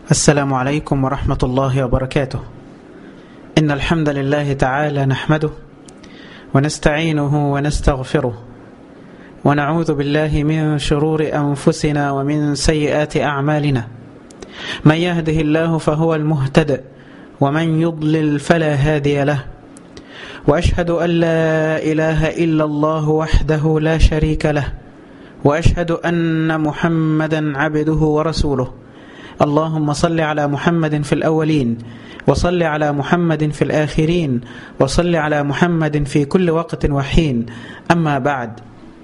السلام عليكم ورحمة الله وبركاته إن الحمد لله تعالى نحمده ونستعينه ونستغفره ونعوذ بالله من شرور أنفسنا ومن سيئات أعمالنا من يهده الله فهو المهتد ومن يضلل فلا هادي له وأشهد أن لا إله إلا الله وحده لا شريك له وأشهد أن محمدا عبده ورسوله اللهم صل على محمد في الأولين وصل على محمد في الآخرين وصل على محمد في كل وقت وحين أما بعد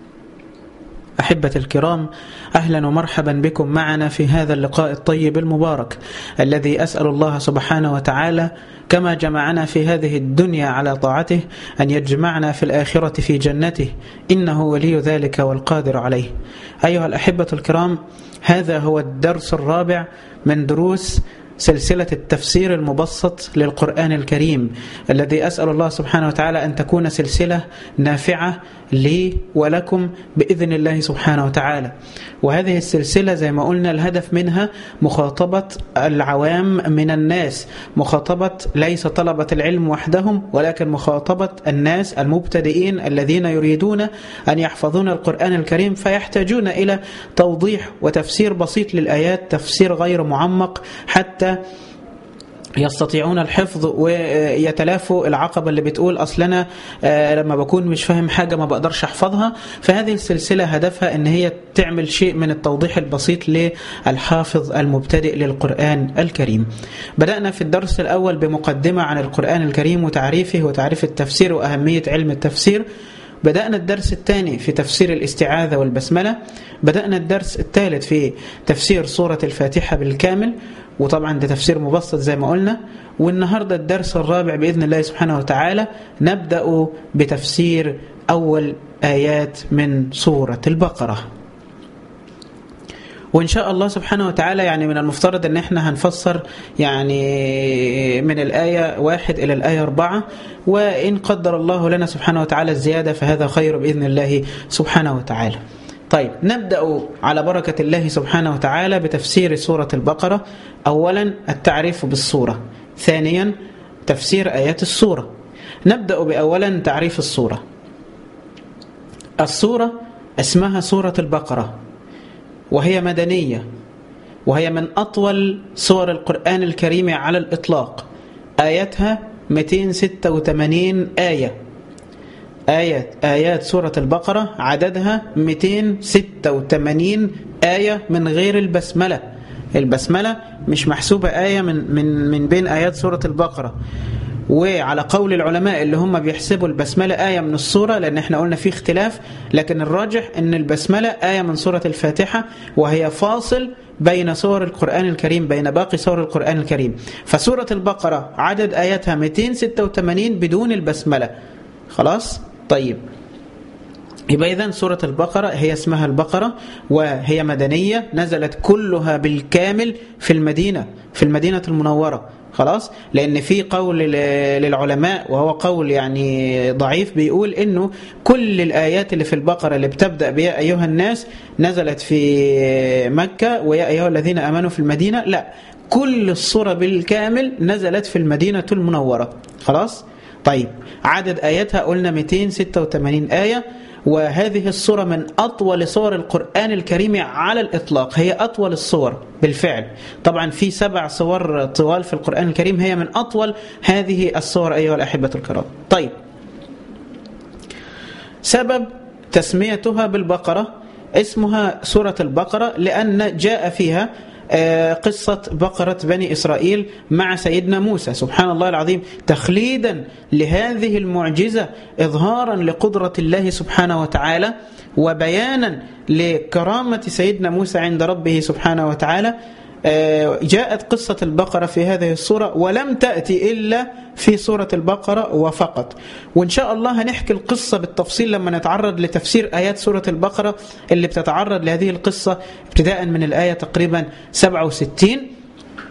أحبة الكرام أهلا ومرحبا بكم معنا في هذا اللقاء الطيب المبارك الذي أسأل الله سبحانه وتعالى كما جمعنا في هذه الدنيا على طاعته أن يجمعنا في الآخرة في جنته إنه ولي ذلك والقادر عليه أيها الأحبة الكرام هذا هو الدرس الرابع من دروس سلسلة التفسير المبسط للقرآن الكريم الذي أسأل الله سبحانه وتعالى أن تكون سلسلة نافعة لي ولكم بإذن الله سبحانه وتعالى وهذه السلسلة زي ما قلنا الهدف منها مخاطبة العوام من الناس مخاطبة ليس طلبة العلم وحدهم ولكن مخاطبة الناس المبتدئين الذين يريدون أن يحفظون القرآن الكريم فيحتاجون إلى توضيح وتفسير بسيط للآيات تفسير غير معمق حتى يستطيعون الحفظ ويتلافوا العقبة اللي بتقول أصلنا لما بكون مش فاهم حاجة ما بقدرش أحفظها فهذه السلسلة هدفها أن هي تعمل شيء من التوضيح البسيط للحافظ المبتدئ للقرآن الكريم بدأنا في الدرس الأول بمقدمة عن القرآن الكريم وتعريفه وتعريف التفسير وأهمية علم التفسير بدأنا الدرس الثاني في تفسير الاستعاذة والبسملة بدأنا الدرس الثالث في تفسير سورة الفاتحة بالكامل وطبعا ده تفسير مبسط زي ما قلنا والنهاردة الدرس الرابع بإذن الله سبحانه وتعالى نبدأ بتفسير أول آيات من سورة البقرة وإن شاء الله سبحانه وتعالى يعني من المفترض أن احنا هنفسر يعني من الآية واحد إلى الآية أربعة وإن قدر الله لنا سبحانه وتعالى الزيادة فهذا خير بإذن الله سبحانه وتعالى طيب نبدأ على بركة الله سبحانه وتعالى بتفسير سورة البقرة أولا التعريف بالصورة ثانيا تفسير آيات السورة نبدأ بأولا تعريف الصورة الصورة اسمها سورة البقرة وهي مدنية وهي من أطول سور القرآن الكريم على الإطلاق آياتها 286 آية آيات آيات سورة البقرة عددها 286 آية من غير البسملة البسملة مش محسوبة آية من من من بين آيات سورة البقرة وعلى قول العلماء اللي هم بيحسبوا البسملة آية من السورة لأن احنا قلنا في اختلاف لكن الراجح أن البسملة آية من سورة الفاتحة وهي فاصل بين سور القرآن الكريم بين باقي سور القرآن الكريم فسورة البقرة عدد آياتها 286 بدون البسملة خلاص طيب يبقى إذن سورة البقرة هي اسمها البقرة وهي مدنية نزلت كلها بالكامل في المدينة في المدينة المنورة خلاص لأن في قول للعلماء وهو قول يعني ضعيف بيقول إنه كل الآيات اللي في البقرة اللي بتبدأ بيا أيها الناس نزلت في مكة ويا أيها الذين أمنوا في المدينة لا كل الصورة بالكامل نزلت في المدينة المنورة خلاص طيب عدد آياتها قلنا 286 آية وهذه الصورة من أطول صور القرآن الكريم على الإطلاق هي أطول الصور بالفعل طبعا في سبع صور طوال في القرآن الكريم هي من أطول هذه الصور أيها الأحبة الكرام طيب سبب تسميتها بالبقرة اسمها سورة البقرة لأن جاء فيها قصة بقرة بني إسرائيل مع سيدنا موسى سبحان الله العظيم تخليدا لهذه المعجزة إظهارا لقدرة الله سبحانه وتعالى وبيانا لكرامة سيدنا موسى عند ربه سبحانه وتعالى جاءت قصة البقرة في هذه الصورة ولم تأتي إلا في سورة البقرة وفقط وإن شاء الله هنحكي القصة بالتفصيل لما نتعرض لتفسير آيات سورة البقرة اللي بتتعرض لهذه القصة ابتداء من الآية تقريبا 67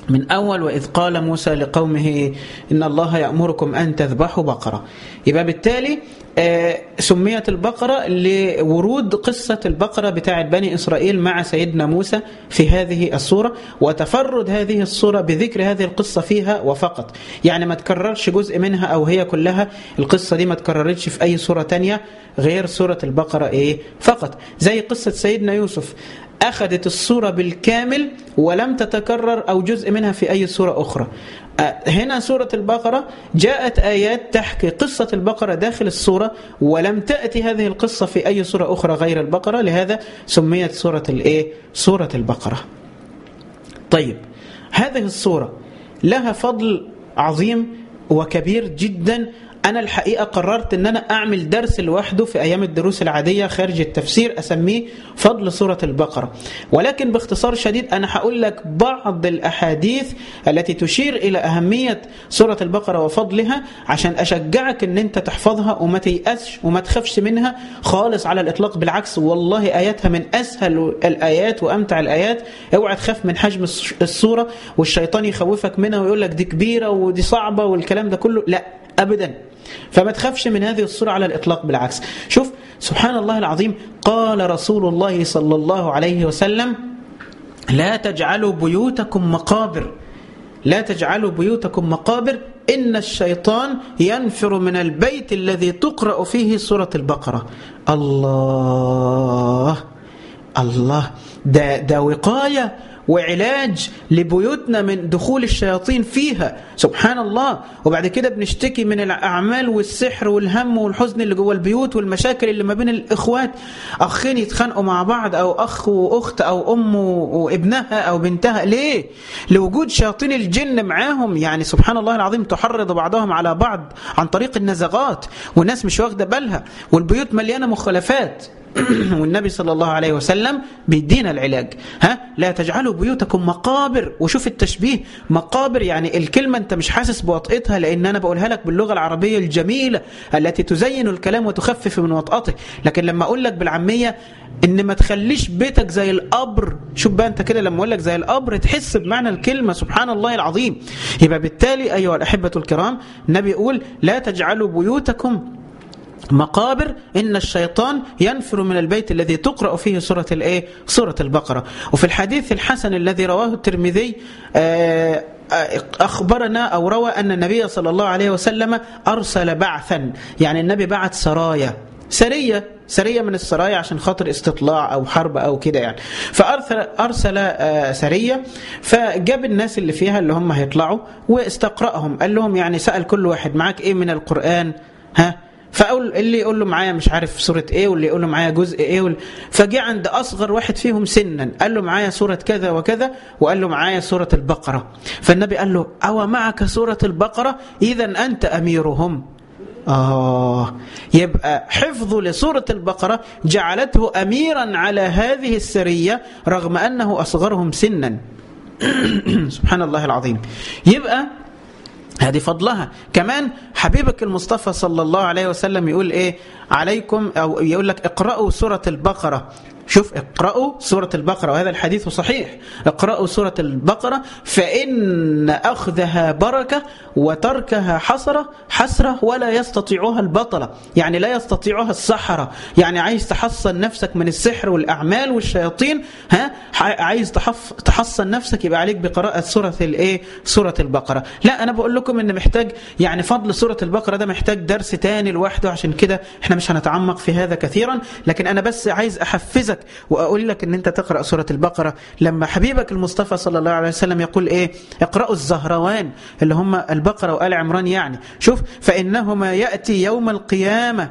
من أول وإذ قال موسى لقومه إن الله يأمركم أن تذبحوا بقرة يبقى بالتالي آه سميت البقرة لورود قصة البقرة بتاعة بني إسرائيل مع سيدنا موسى في هذه الصورة وتفرد هذه الصورة بذكر هذه القصة فيها وفقط يعني ما تكررش جزء منها أو هي كلها القصة دي ما تكررتش في أي صورة تانية غير سورة البقرة إيه فقط زي قصة سيدنا يوسف أخذت الصورة بالكامل ولم تتكرر أو جزء منها في أي صورة أخرى هنا سورة البقرة جاءت آيات تحكي قصة البقرة داخل السورة ولم تأتي هذه القصة في أي سورة أخرى غير البقرة لهذا سميت سورة الإيه؟ سورة البقرة طيب هذه السورة لها فضل عظيم وكبير جدا أنا الحقيقة قررت أن أنا أعمل درس لوحده في أيام الدروس العادية خارج التفسير أسميه فضل سورة البقرة ولكن باختصار شديد أنا هقول لك بعض الأحاديث التي تشير إلى أهمية سورة البقرة وفضلها عشان أشجعك أن أنت تحفظها وما تيأسش وما تخافش منها خالص على الإطلاق بالعكس والله آياتها من أسهل الآيات وأمتع الآيات اوعى تخاف من حجم السورة والشيطان يخوفك منها ويقول لك دي كبيرة ودي صعبة والكلام ده كله لا أبدا فما تخافش من هذه الصورة على الإطلاق بالعكس شوف سبحان الله العظيم قال رسول الله صلى الله عليه وسلم لا تجعلوا بيوتكم مقابر لا تجعلوا بيوتكم مقابر إن الشيطان ينفر من البيت الذي تقرأ فيه سورة البقرة الله الله ده, ده وقاية وعلاج لبيوتنا من دخول الشياطين فيها سبحان الله وبعد كده بنشتكي من الأعمال والسحر والهم والحزن اللي جوه البيوت والمشاكل اللي ما بين الإخوات أخين يتخانقوا مع بعض أو أخ وأخت أو أم وابنها أو بنتها ليه؟ لوجود شياطين الجن معاهم يعني سبحان الله العظيم تحرض بعضهم على بعض عن طريق النزغات والناس مش واخدة بالها والبيوت مليانة مخالفات والنبي صلى الله عليه وسلم بيدينا العلاج ها لا تجعلوا بيوتكم مقابر وشوف التشبيه مقابر يعني الكلمة انت مش حاسس بوطئتها لان انا بقولها لك باللغة العربية الجميلة التي تزين الكلام وتخفف من وطئته لكن لما اقول لك بالعامية ان ما تخليش بيتك زي القبر شوف بقى انت كده لما اقول لك زي القبر تحس بمعنى الكلمة سبحان الله العظيم يبقى بالتالي ايها الاحبة الكرام النبي يقول لا تجعلوا بيوتكم مقابر إن الشيطان ينفر من البيت الذي تقرأ فيه سورة الإيه؟ سورة البقرة وفي الحديث الحسن الذي رواه الترمذي أخبرنا أو روى أن النبي صلى الله عليه وسلم أرسل بعثا يعني النبي بعث سرايا سرية سرية من السرايا عشان خاطر استطلاع أو حرب أو كده يعني فأرسل أرسل سرية فجاب الناس اللي فيها اللي هم هيطلعوا واستقرأهم قال لهم يعني سأل كل واحد معاك إيه من القرآن ها فأقول اللي يقول له معايا مش عارف سورة ايه واللي يقول له معايا جزء ايه وال... فجاء عند أصغر واحد فيهم سنا قال له معايا سورة كذا وكذا وقال له معايا سورة البقرة فالنبي قال له أو معك سورة البقرة إذا أنت أميرهم آه يبقى حفظه لسورة البقرة جعلته أميرا على هذه السرية رغم أنه أصغرهم سنا سبحان الله العظيم يبقى هذه فضلها كمان حبيبك المصطفى صلى الله عليه وسلم يقول ايه عليكم او يقول لك اقرأوا سورة البقرة شوف اقرأوا سورة البقرة وهذا الحديث صحيح اقرأوا سورة البقرة فإن أخذها بركة وتركها حسرة حسرة ولا يستطيعها البطلة يعني لا يستطيعها السحرة يعني عايز تحصن نفسك من السحر والأعمال والشياطين ها عايز تحف تحصن نفسك يبقى عليك بقراءة سورة الايه سورة البقرة لا أنا بقول لكم إن محتاج يعني فضل سورة البقرة ده محتاج درس تاني لوحده عشان كده احنا مش هنتعمق في هذا كثيرا لكن أنا بس عايز أحفزك وأقول لك أن أنت تقرأ سورة البقرة لما حبيبك المصطفى صلى الله عليه وسلم يقول إيه اقرأوا الزهروان اللي هم البقرة وآل عمران يعني شوف فإنهما يأتي يوم القيامة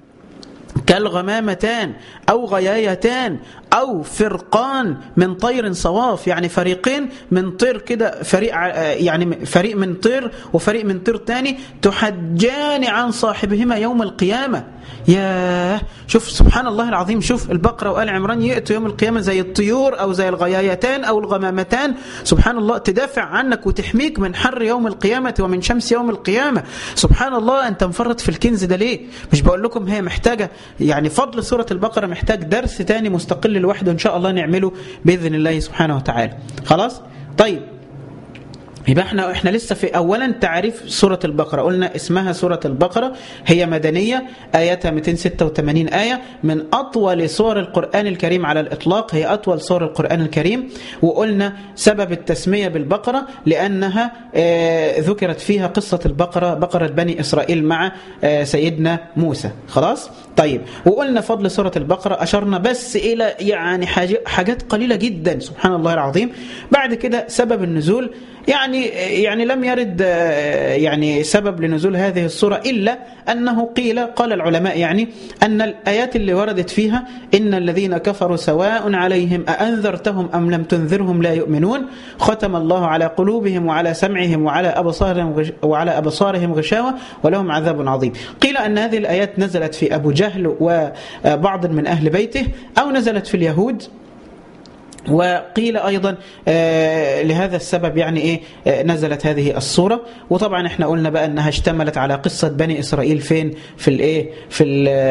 كالغمامتان أو غيايتان أو فرقان من طير صواف يعني فريقين من طير كده فريق يعني فريق من طير وفريق من طير تاني تحجان عن صاحبهما يوم القيامة يا شوف سبحان الله العظيم شوف البقرة وآل عمران يأتوا يوم القيامة زي الطيور أو زي الغيايتان أو الغمامتان سبحان الله تدافع عنك وتحميك من حر يوم القيامة ومن شمس يوم القيامة سبحان الله أنت مفرط في الكنز ده ليه مش بقول لكم هي محتاجة يعني فضل سورة البقرة محتاج درس تاني مستقل لوحده إن شاء الله نعمله بإذن الله سبحانه وتعالى خلاص طيب يبقى احنا احنا لسه في اولا تعريف سوره البقره قلنا اسمها سوره البقره هي مدنيه اياتها 286 ايه من اطول سور القران الكريم على الاطلاق هي اطول سور القران الكريم وقلنا سبب التسميه بالبقره لانها آه ذكرت فيها قصه البقره بقره بني اسرائيل مع آه سيدنا موسى خلاص طيب وقلنا فضل سوره البقره اشرنا بس الى يعني حاجات قليله جدا سبحان الله العظيم بعد كده سبب النزول يعني يعني لم يرد يعني سبب لنزول هذه الصورة إلا أنه قيل قال العلماء يعني أن الآيات اللي وردت فيها إن الذين كفروا سواء عليهم أأنذرتهم أم لم تنذرهم لا يؤمنون ختم الله على قلوبهم وعلى سمعهم وعلى أبصارهم وعلى أبصارهم غشاوة ولهم عذاب عظيم قيل أن هذه الآيات نزلت في أبو جهل وبعض من أهل بيته أو نزلت في اليهود وقيل أيضا لهذا السبب يعني إيه نزلت هذه الصورة وطبعا احنا قلنا بقى أنها اشتملت على قصة بني إسرائيل فين في الإيه في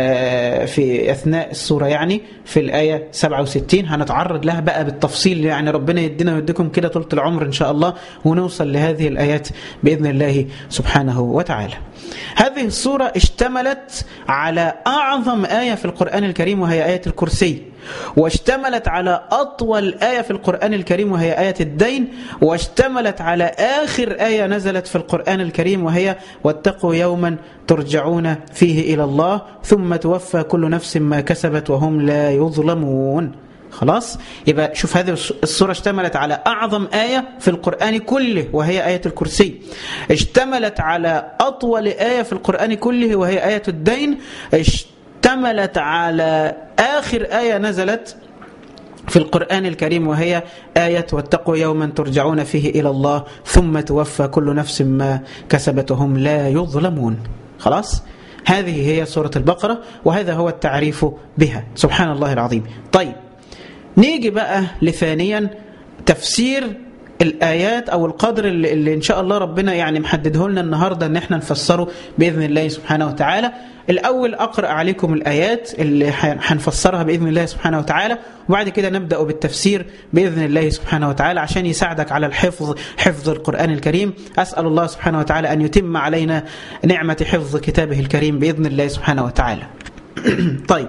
في أثناء الصورة يعني في الآية 67 هنتعرض لها بقى بالتفصيل يعني ربنا يدينا ويديكم كده طولة العمر إن شاء الله ونوصل لهذه الآيات بإذن الله سبحانه وتعالى هذه الصورة اشتملت على أعظم آية في القرآن الكريم وهي آية الكرسي واشتملت على أطول آية في القرآن الكريم وهي آية الدين واشتملت على آخر آية نزلت في القرآن الكريم وهي واتقوا يوما ترجعون فيه إلى الله ثم توفى كل نفس ما كسبت وهم لا يظلمون خلاص يبقى شوف هذه السورة اشتملت على أعظم آية في القرآن كله وهي آية الكرسي اشتملت على أطول آية في القرآن كله وهي آية الدين اشتملت على آخر آية نزلت في القرآن الكريم وهي آية واتقوا يوما ترجعون فيه إلى الله ثم توفى كل نفس ما كسبت وهم لا يظلمون خلاص هذه هي سورة البقرة وهذا هو التعريف بها سبحان الله العظيم طيب نيجي بقى لثانيا تفسير الآيات أو القدر اللي, اللي إن شاء الله ربنا يعني محدده لنا النهاردة إن احنا نفسره بإذن الله سبحانه وتعالى الأول أقرأ عليكم الآيات اللي هنفسرها بإذن الله سبحانه وتعالى وبعد كده نبدأ بالتفسير بإذن الله سبحانه وتعالى عشان يساعدك على الحفظ حفظ القرآن الكريم أسأل الله سبحانه وتعالى أن يتم علينا نعمة حفظ كتابه الكريم بإذن الله سبحانه وتعالى طيب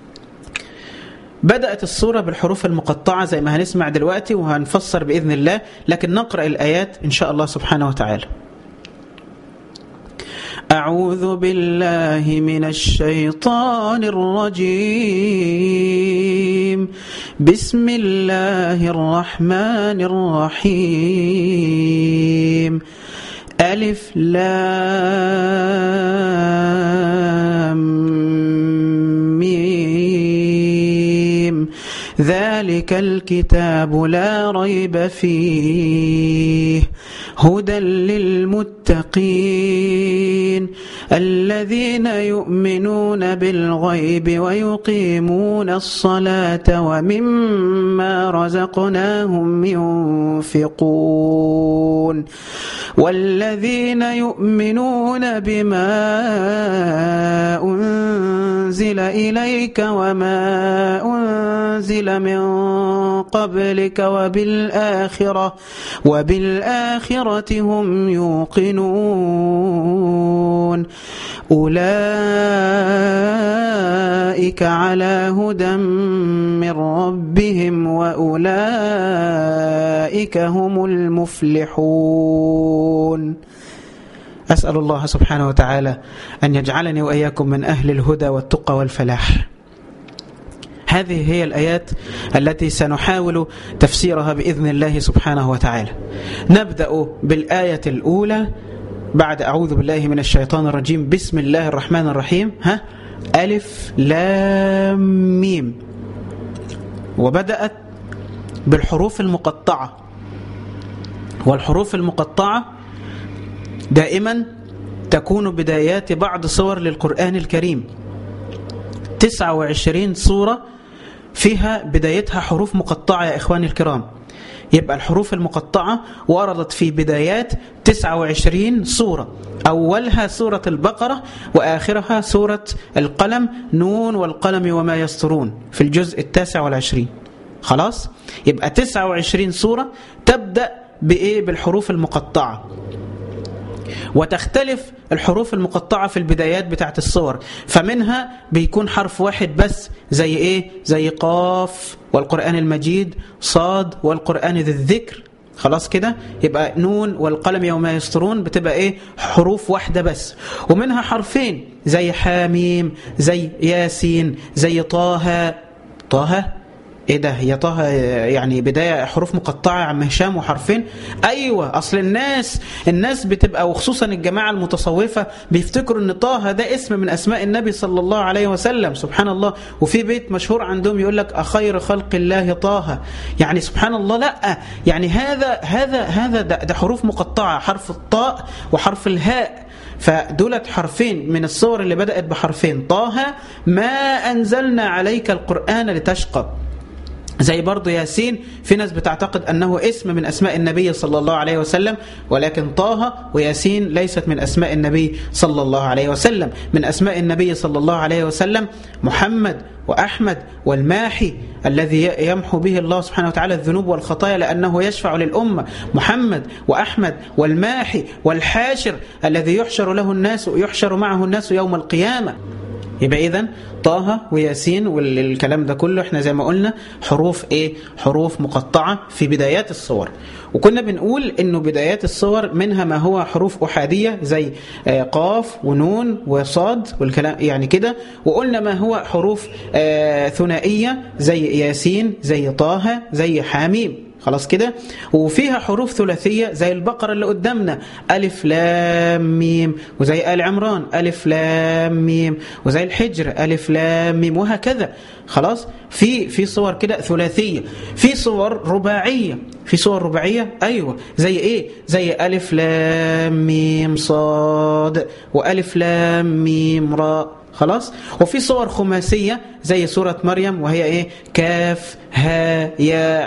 بدأت الصورة بالحروف المقطعة زي ما هنسمع دلوقتي وهنفسر بإذن الله لكن نقرأ الآيات إن شاء الله سبحانه وتعالى أعوذ بالله من الشيطان الرجيم بسم الله الرحمن الرحيم ألف لام ذلك الكتاب لا ريب فيه هدى للمتقين الذين يؤمنون بالغيب ويقيمون الصلاة ومما رزقناهم ينفقون والذين يؤمنون بما أنزل إليك وما أنزل من قبلك وبالآخرة وبالآخرة هم يوقنون أولئك على هدى من ربهم وأولئك هم المفلحون أسأل الله سبحانه وتعالى أن يجعلني وإياكم من أهل الهدى والتقى والفلاح هذه هي الآيات التي سنحاول تفسيرها بإذن الله سبحانه وتعالى نبدأ بالآية الأولى بعد أعوذ بالله من الشيطان الرجيم بسم الله الرحمن الرحيم ها ألف لام ميم وبدأت بالحروف المقطعة والحروف المقطعة دائما تكون بدايات بعض صور للقرآن الكريم 29 صورة فيها بدايتها حروف مقطعة يا إخواني الكرام يبقى الحروف المقطعة وردت في بدايات 29 سورة أولها سورة البقرة وآخرها سورة القلم نون والقلم وما يسطرون في الجزء التاسع والعشرين خلاص يبقى 29 سورة تبدأ بإيه بالحروف المقطعة وتختلف الحروف المقطعة في البدايات بتاعت الصور فمنها بيكون حرف واحد بس زي ايه زي قاف والقرآن المجيد صاد والقرآن ذي الذكر خلاص كده يبقى نون والقلم يوم يسطرون بتبقى ايه حروف واحدة بس ومنها حرفين زي حاميم زي ياسين زي طه طه ايه ده هي طه يعني بدايه حروف مقطعه يا عم هشام وحرفين ايوه اصل الناس الناس بتبقى وخصوصا الجماعه المتصوفه بيفتكروا ان طه ده اسم من اسماء النبي صلى الله عليه وسلم سبحان الله وفي بيت مشهور عندهم يقول لك اخير خلق الله طه يعني سبحان الله لا يعني هذا هذا هذا ده, ده حروف مقطعه حرف الطاء وحرف الهاء فدولت حرفين من الصور اللي بدأت بحرفين طه ما أنزلنا عليك القرآن لتشقى زي برضه ياسين في ناس بتعتقد أنه اسم من أسماء النبي صلى الله عليه وسلم ولكن طه وياسين ليست من أسماء النبي صلى الله عليه وسلم من أسماء النبي صلى الله عليه وسلم محمد وأحمد والماحي الذي يمحو به الله سبحانه وتعالى الذنوب والخطايا لأنه يشفع للأمة محمد وأحمد والماحي والحاشر الذي يحشر له الناس ويحشر معه الناس يوم القيامة يبقى اذا طه وياسين والكلام ده كله احنا زي ما قلنا حروف ايه حروف مقطعه في بدايات الصور وكنا بنقول انه بدايات الصور منها ما هو حروف احاديه زي آه قاف ونون وصاد والكلام يعني كده وقلنا ما هو حروف آه ثنائيه زي ياسين زي طه زي حاميم خلاص كده وفيها حروف ثلاثية زي البقرة اللي قدامنا ألف لام ميم وزي آل عمران ألف لام ميم وزي الحجر ألف لام ميم وهكذا خلاص في في صور كده ثلاثية في صور رباعية في صور رباعية أيوة زي إيه زي ألف لام ميم صاد وألف لام ميم راء خلاص وفي صور خماسية زي سورة مريم وهي ايه كاف ها يا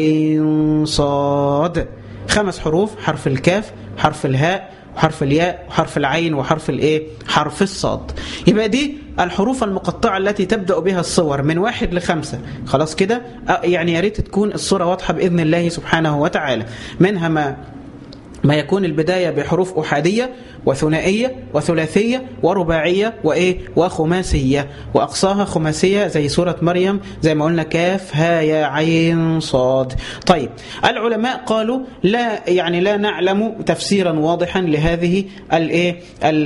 عين صاد خمس حروف حرف الكاف حرف الهاء وحرف الياء وحرف العين وحرف الايه حرف الصاد يبقى دي الحروف المقطعة التي تبدأ بها الصور من واحد لخمسة خلاص كده يعني يا ريت تكون الصورة واضحة بإذن الله سبحانه وتعالى منها ما ما يكون البداية بحروف أحادية وثنائية وثلاثية ورباعية وإيه وخماسية وأقصاها خماسية زي سورة مريم زي ما قلنا كاف ها يا عين صاد طيب العلماء قالوا لا يعني لا نعلم تفسيرا واضحا لهذه الايه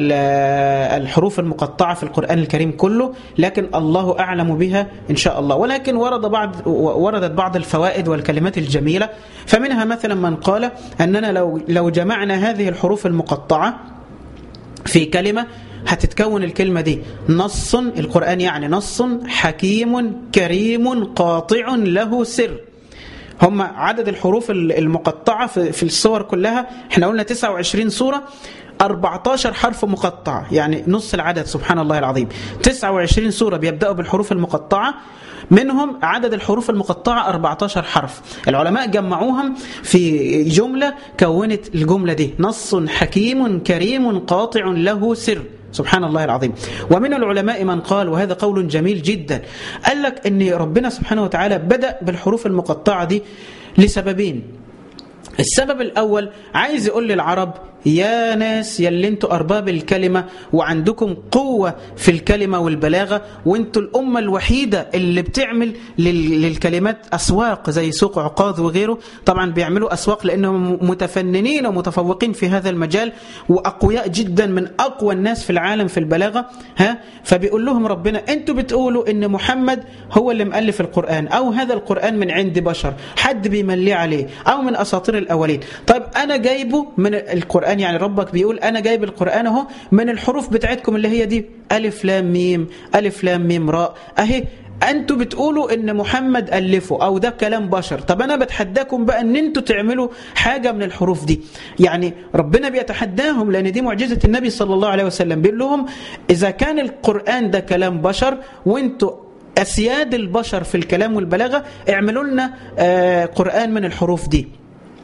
الحروف المقطعة في القرآن الكريم كله لكن الله أعلم بها إن شاء الله ولكن ورد بعض وردت بعض الفوائد والكلمات الجميلة فمنها مثلا من قال أننا لو لو جمعنا هذه الحروف المقطعة في كلمة هتتكون الكلمة دي نص القرآن يعني نص حكيم كريم قاطع له سر هم عدد الحروف المقطعة في الصور كلها احنا قلنا 29 سورة 14 حرف مقطع يعني نص العدد سبحان الله العظيم 29 سورة بيبدأوا بالحروف المقطعة منهم عدد الحروف المقطعة 14 حرف العلماء جمعوهم في جملة كونت الجملة دي نص حكيم كريم قاطع له سر سبحان الله العظيم ومن العلماء من قال وهذا قول جميل جدا قال لك أن ربنا سبحانه وتعالى بدأ بالحروف المقطعة دي لسببين السبب الأول عايز يقول للعرب يا ناس يا اللي انتوا أرباب الكلمة وعندكم قوة في الكلمة والبلاغة وانتوا الأمة الوحيدة اللي بتعمل للكلمات أسواق زي سوق عقاظ وغيره طبعا بيعملوا أسواق لأنهم متفننين ومتفوقين في هذا المجال وأقوياء جدا من أقوى الناس في العالم في البلاغة ها فبيقول لهم ربنا انتوا بتقولوا ان محمد هو اللي مؤلف القرآن أو هذا القرآن من عند بشر حد بيملي عليه أو من أساطير الأولين طيب أنا جايبه من القرآن القرآن يعني ربك بيقول أنا جايب القرآن اهو من الحروف بتاعتكم اللي هي دي ألف لام ميم ألف لام ميم راء أهي أنتوا بتقولوا إن محمد ألفه أو ده كلام بشر طب أنا بتحداكم بقى إن أنتوا تعملوا حاجة من الحروف دي يعني ربنا بيتحداهم لأن دي معجزة النبي صلى الله عليه وسلم بيقول لهم إذا كان القرآن ده كلام بشر وأنتوا أسياد البشر في الكلام والبلاغة اعملوا لنا آه قرآن من الحروف دي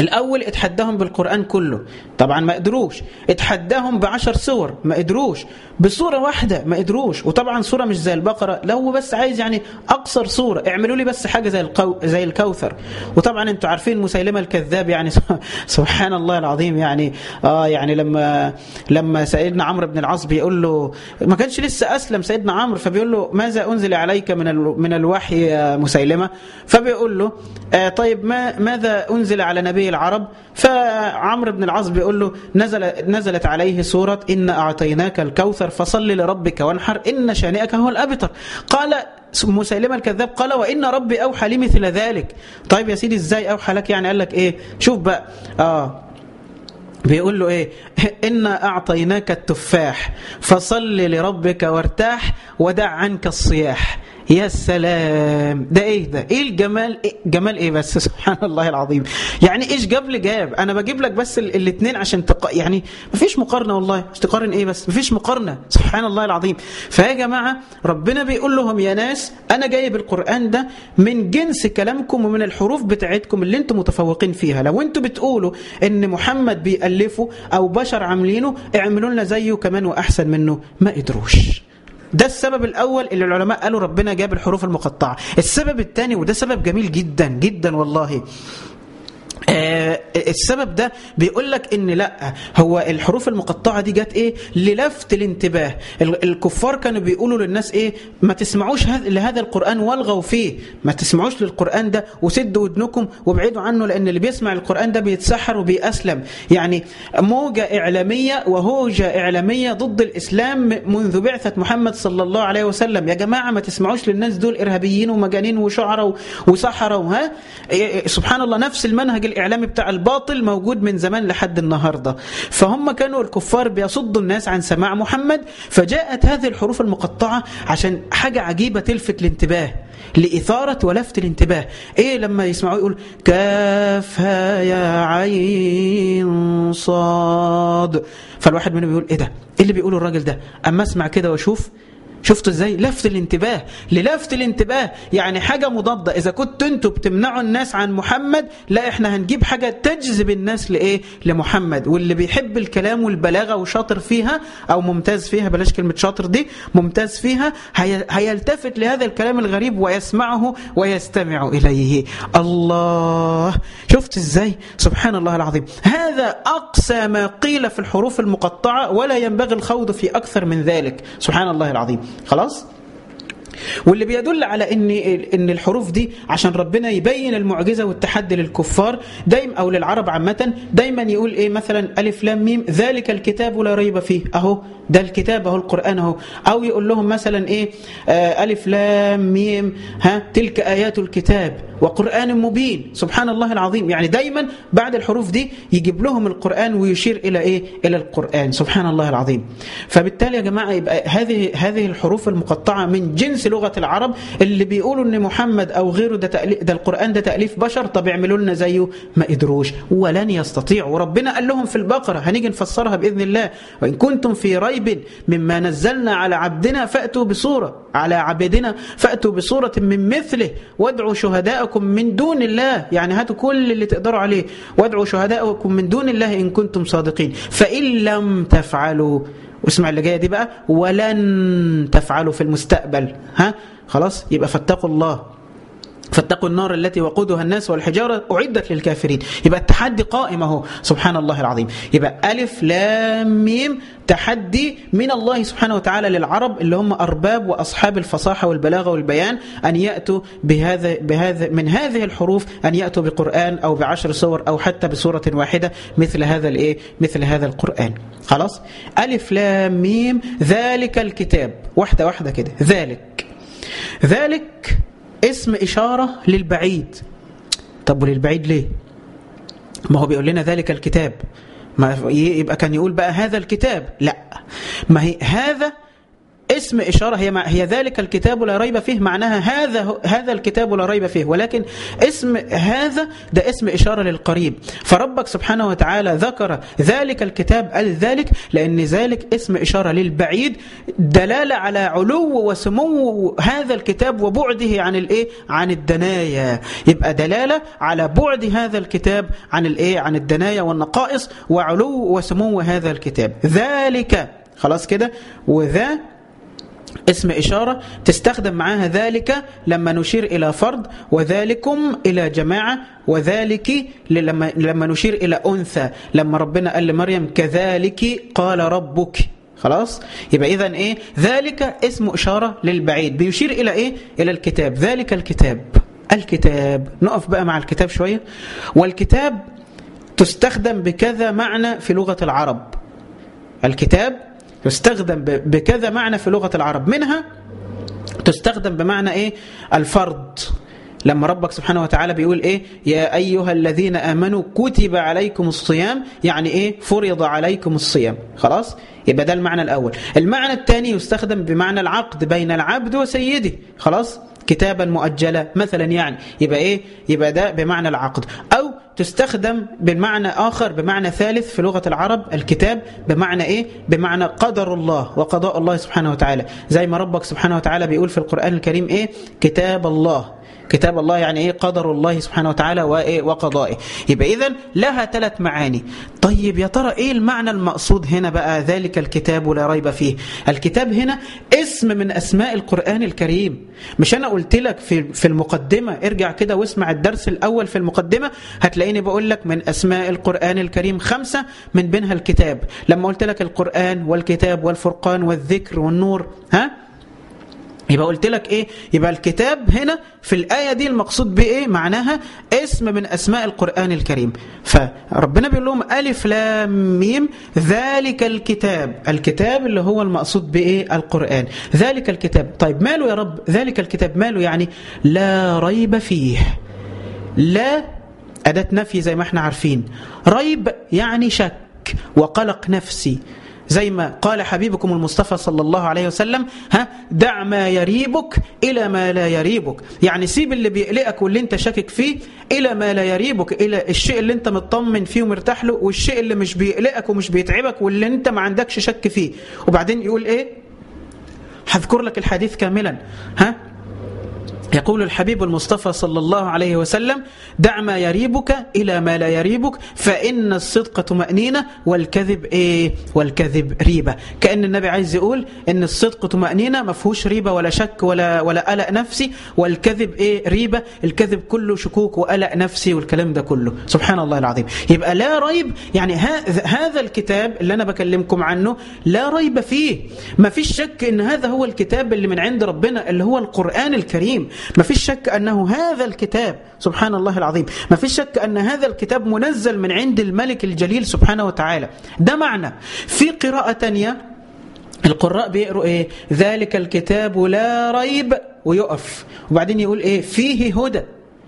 الأول اتحداهم بالقرآن كله طبعا ما قدروش اتحداهم بعشر سور ما قدروش بصورة واحدة ما قدروش وطبعا صورة مش زي البقرة لو بس عايز يعني أقصر صورة اعملوا لي بس حاجة زي القو... زي الكوثر وطبعا انتوا عارفين مسيلمة الكذاب يعني سبحان الله العظيم يعني اه يعني لما لما سيدنا عمرو بن العاص بيقول له ما كانش لسه أسلم سيدنا عمرو فبيقول له ماذا أنزل عليك من ال... من الوحي يا مسيلمة فبيقول له آه طيب ما ماذا أنزل على نبي العرب فعمرو بن العاص بيقول له نزل نزلت عليه سورة إن أعطيناك الكوثر فصل لربك وانحر إن شانئك هو الأبتر قال مسيلمة الكذاب قال وإن ربي أوحى لي مثل ذلك طيب يا سيدي إزاي أوحى لك يعني قال لك إيه شوف بقى آه بيقول له ايه إنا أعطيناك التفاح فصل لربك وارتاح ودع عنك الصياح يا سلام ده ايه ده ايه الجمال إيه جمال ايه بس سبحان الله العظيم يعني ايش جاب لي جاب انا بجيب لك بس الاثنين عشان تق... يعني مفيش مقارنه والله مش تقارن ايه بس مفيش مقارنه سبحان الله العظيم فيا جماعه ربنا بيقول لهم يا ناس انا جايب القران ده من جنس كلامكم ومن الحروف بتاعتكم اللي انتم متفوقين فيها لو انتم بتقولوا ان محمد بيالفه او بشر عاملينه اعملوا لنا زيه كمان واحسن منه ما قدروش ده السبب الأول اللي العلماء قالوا ربنا جاب الحروف المقطعة السبب الثاني وده سبب جميل جدا جدا والله آه السبب ده بيقول لك ان لا هو الحروف المقطعه دي جت ايه للفت الانتباه الكفار كانوا بيقولوا للناس ايه ما تسمعوش لهذا القران والغوا فيه ما تسمعوش للقران ده وسدوا ودنكم وابعدوا عنه لان اللي بيسمع القران ده بيتسحر وبيأسلم يعني موجه اعلاميه وهوجه اعلاميه ضد الاسلام منذ بعثه محمد صلى الله عليه وسلم يا جماعه ما تسمعوش للناس دول ارهابيين ومجانين وشعراء وسحره ها سبحان الله نفس المنهج الإعلامي بتاع الباطل موجود من زمان لحد النهاردة فهم كانوا الكفار بيصدوا الناس عن سماع محمد فجاءت هذه الحروف المقطعة عشان حاجة عجيبة تلفت الانتباه لإثارة ولفت الانتباه إيه لما يسمعوا يقول كافها يا عين صاد فالواحد منهم بيقول إيه ده إيه اللي بيقوله الراجل ده أما أسمع كده وأشوف شفتوا ازاي لفت الانتباه للفت الانتباه يعني حاجة مضادة اذا كنت انتوا بتمنعوا الناس عن محمد لا احنا هنجيب حاجة تجذب الناس لايه لمحمد واللي بيحب الكلام والبلاغة وشاطر فيها او ممتاز فيها بلاش كلمة شاطر دي ممتاز فيها هي هيلتفت لهذا الكلام الغريب ويسمعه ويستمع اليه الله شفت ازاي سبحان الله العظيم هذا اقصى ما قيل في الحروف المقطعة ولا ينبغي الخوض في اكثر من ذلك سبحان الله العظيم خلاص واللي بيدل على ان ان الحروف دي عشان ربنا يبين المعجزه والتحدي للكفار دايما او للعرب عامه دايما يقول ايه مثلا الف لام ميم ذلك الكتاب لا ريب فيه اهو ده الكتاب اهو القران اهو او يقول لهم مثلا ايه آه الف لام ميم ها تلك ايات الكتاب وقران مبين سبحان الله العظيم يعني دايما بعد الحروف دي يجيب لهم القران ويشير الى ايه الى القران سبحان الله العظيم فبالتالي يا جماعه يبقى هذه هذه الحروف المقطعه من جنس لغه العرب اللي بيقولوا ان محمد او غيره ده تأليف ده القران ده تاليف بشر طب اعملوا لنا زيه ما قدروش ولن يستطيعوا وربنا قال لهم في البقره هنيجي نفسرها باذن الله وان كنتم في ريب مما نزلنا على عبدنا فاتوا بصوره على عبدنا فاتوا بصوره من مثله وادعوا شهداءكم من دون الله يعني هاتوا كل اللي تقدروا عليه وادعوا شهداءكم من دون الله ان كنتم صادقين فان لم تفعلوا واسمع اللي جايه دي بقى ولن تفعلوا في المستقبل ها خلاص يبقى فاتقوا الله فاتقوا النار التي وقودها الناس والحجارة أعدت للكافرين يبقى التحدي قائم اهو سبحان الله العظيم يبقى ألف لام ميم تحدي من الله سبحانه وتعالى للعرب اللي هم أرباب وأصحاب الفصاحة والبلاغة والبيان أن يأتوا بهذا بهذا من هذه الحروف أن يأتوا بقرآن أو بعشر سور أو حتى بسورة واحدة مثل هذا الإيه مثل هذا القرآن خلاص ألف لام ميم ذلك الكتاب واحدة واحدة كده ذلك ذلك اسم إشارة للبعيد طب وللبعيد ليه ما هو بيقول لنا ذلك الكتاب ما يبقى كان يقول بقى هذا الكتاب لا ما هي هذا اسم إشارة هي هي ذلك الكتاب لا ريب فيه معناها هذا هذا الكتاب لا ريب فيه ولكن اسم هذا ده اسم إشارة للقريب فربك سبحانه وتعالى ذكر ذلك الكتاب قال ذلك لأن ذلك اسم إشارة للبعيد دلالة على علو وسمو هذا الكتاب وبعده عن الايه عن الدنايا يبقى دلالة على بعد هذا الكتاب عن الايه عن الدنايا والنقائص وعلو وسمو هذا الكتاب ذلك خلاص كده وذا اسم إشارة تستخدم معاها ذلك لما نشير إلى فرد وذلكم إلى جماعة وذلك لما, لما نشير إلى أنثى لما ربنا قال لمريم كذلك قال ربك خلاص يبقى إذا إيه ذلك اسم إشارة للبعيد بيشير إلى إيه إلى الكتاب ذلك الكتاب الكتاب نقف بقى مع الكتاب شوية والكتاب تستخدم بكذا معنى في لغة العرب الكتاب يستخدم بكذا معنى في لغة العرب منها تستخدم بمعنى ايه الفرد لما ربك سبحانه وتعالى بيقول ايه يا ايها الذين امنوا كتب عليكم الصيام يعني ايه فرض عليكم الصيام خلاص يبقى ده المعنى الاول المعنى الثاني يستخدم بمعنى العقد بين العبد وسيده خلاص كتابا مؤجلا مثلا يعني يبقى ايه يبقى ده بمعنى العقد او تستخدم بمعنى آخر بمعنى ثالث في لغة العرب الكتاب بمعنى إيه؟ بمعنى قدر الله وقضاء الله سبحانه وتعالى زي ما ربك سبحانه وتعالى بيقول في القرآن الكريم إيه؟ كتاب الله كتاب الله يعني ايه قدر الله سبحانه وتعالى وايه وقضائه يبقى اذا لها ثلاث معاني طيب يا ترى ايه المعنى المقصود هنا بقى ذلك الكتاب لا ريب فيه الكتاب هنا اسم من اسماء القرآن الكريم مش انا قلت لك في في المقدمة ارجع كده واسمع الدرس الاول في المقدمة هتلاقيني بقول لك من اسماء القرآن الكريم خمسة من بينها الكتاب لما قلت لك القرآن والكتاب والفرقان والذكر والنور ها يبقى قلت لك ايه يبقى الكتاب هنا في الآية دي المقصود بايه معناها اسم من أسماء القرآن الكريم فربنا بيقول لهم ألف لام ميم ذلك الكتاب الكتاب اللي هو المقصود بايه القرآن ذلك الكتاب طيب ماله يا رب ذلك الكتاب ماله يعني لا ريب فيه لا أداة نفي زي ما احنا عارفين ريب يعني شك وقلق نفسي زي ما قال حبيبكم المصطفى صلى الله عليه وسلم ها دع ما يريبك إلى ما لا يريبك يعني سيب اللي بيقلقك واللي انت شاكك فيه إلى ما لا يريبك إلى الشيء اللي انت مطمن فيه ومرتاح له والشيء اللي مش بيقلقك ومش بيتعبك واللي انت ما عندكش شك فيه وبعدين يقول ايه هذكر لك الحديث كاملا ها يقول الحبيب المصطفى صلى الله عليه وسلم دع ما يريبك إلى ما لا يريبك فإن الصدق طمأنينة والكذب إيه والكذب ريبة كأن النبي عايز يقول إن الصدق طمأنينة ما فيهوش ريبة ولا شك ولا ولا قلق نفسي والكذب إيه ريبة الكذب كله شكوك وقلق نفسي والكلام ده كله سبحان الله العظيم يبقى لا ريب يعني هذا الكتاب اللي أنا بكلمكم عنه لا ريب فيه ما فيش شك إن هذا هو الكتاب اللي من عند ربنا اللي هو القرآن الكريم ما فيش شك أنه هذا الكتاب سبحان الله العظيم ما فيش شك أن هذا الكتاب منزل من عند الملك الجليل سبحانه وتعالى ده معنى في قراءة تانية القراء بيقروا ايه ذلك الكتاب لا ريب ويقف وبعدين يقول ايه فيه هدى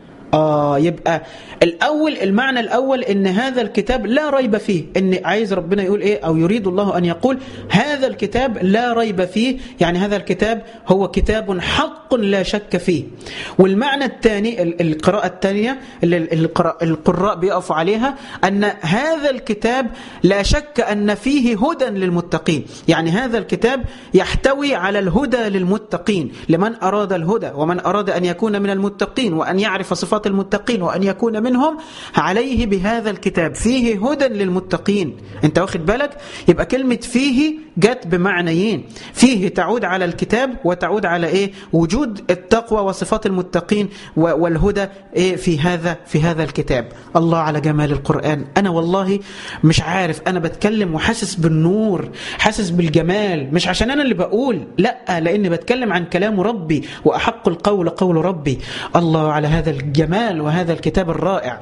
آه يبقى الأول المعنى الأول إن هذا الكتاب لا ريب فيه إن عايز ربنا يقول إيه أو يريد الله أن يقول هذا الكتاب لا ريب فيه يعني هذا الكتاب هو كتاب حق لا شك فيه والمعنى الثاني القراءة الثانية اللي القراء بيقفوا عليها أن هذا الكتاب لا شك أن فيه هدى للمتقين يعني هذا الكتاب يحتوي على الهدى للمتقين لمن أراد الهدى ومن أراد أن يكون من المتقين وأن يعرف صفات صفات المتقين وأن يكون منهم عليه بهذا الكتاب فيه هدى للمتقين انت واخد بالك يبقى كلمة فيه جت بمعنيين فيه تعود على الكتاب وتعود على ايه وجود التقوى وصفات المتقين والهدى ايه في هذا في هذا الكتاب الله على جمال القرآن انا والله مش عارف انا بتكلم وحاسس بالنور حاسس بالجمال مش عشان انا اللي بقول لا لاني بتكلم عن كلام ربي واحق القول قول ربي الله على هذا الجمال وهذا الكتاب الرائع